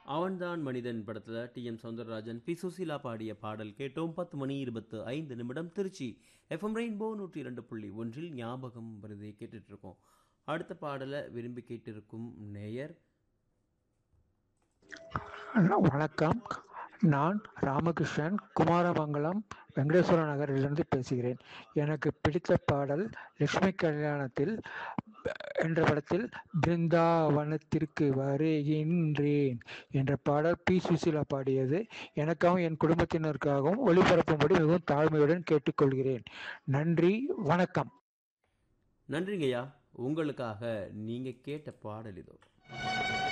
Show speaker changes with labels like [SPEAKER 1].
[SPEAKER 1] அவன்தான் மனிதன் படத்துல T M Soundararajan P Susheela பாடிய பாடல் கேட்டோம் பத்து மணி இருபத்து ஐந்து நிமிடம் திருச்சி எஃப்எம் ரெயின்போ நூற்றி இரண்டு புள்ளி ஒன்றில் ஞாபகம் வருதே கேட்டுட்டு இருக்கோம் அடுத்த பாடலை விரும்பி கேட்டிருக்கும் நேயர்
[SPEAKER 2] வணக்கம் நான் ராமகிருஷ்ணன் குமாரமங்கலம் வெங்கடேஸ்வர நகரிலிருந்து பேசுகிறேன் எனக்கு பிடித்த பாடல் லட்சுமி கல்யாணத்தில் என்ற படத்தில் பிருந்தாவனத்திற்கு வருகின்றேன் என்ற பாடல் பி சுசீலா பாடியது எனக்காகவும் என் குடும்பத்தினருக்காகவும் ஒளிபரப்பும்படி மிகவும் தாழ்மையுடன் கேட்டுக்கொள்கிறேன் நன்றி வணக்கம்
[SPEAKER 1] நன்றிங்கய்யா உங்களுக்காக நீங்க கேட்ட பாடல் இதோ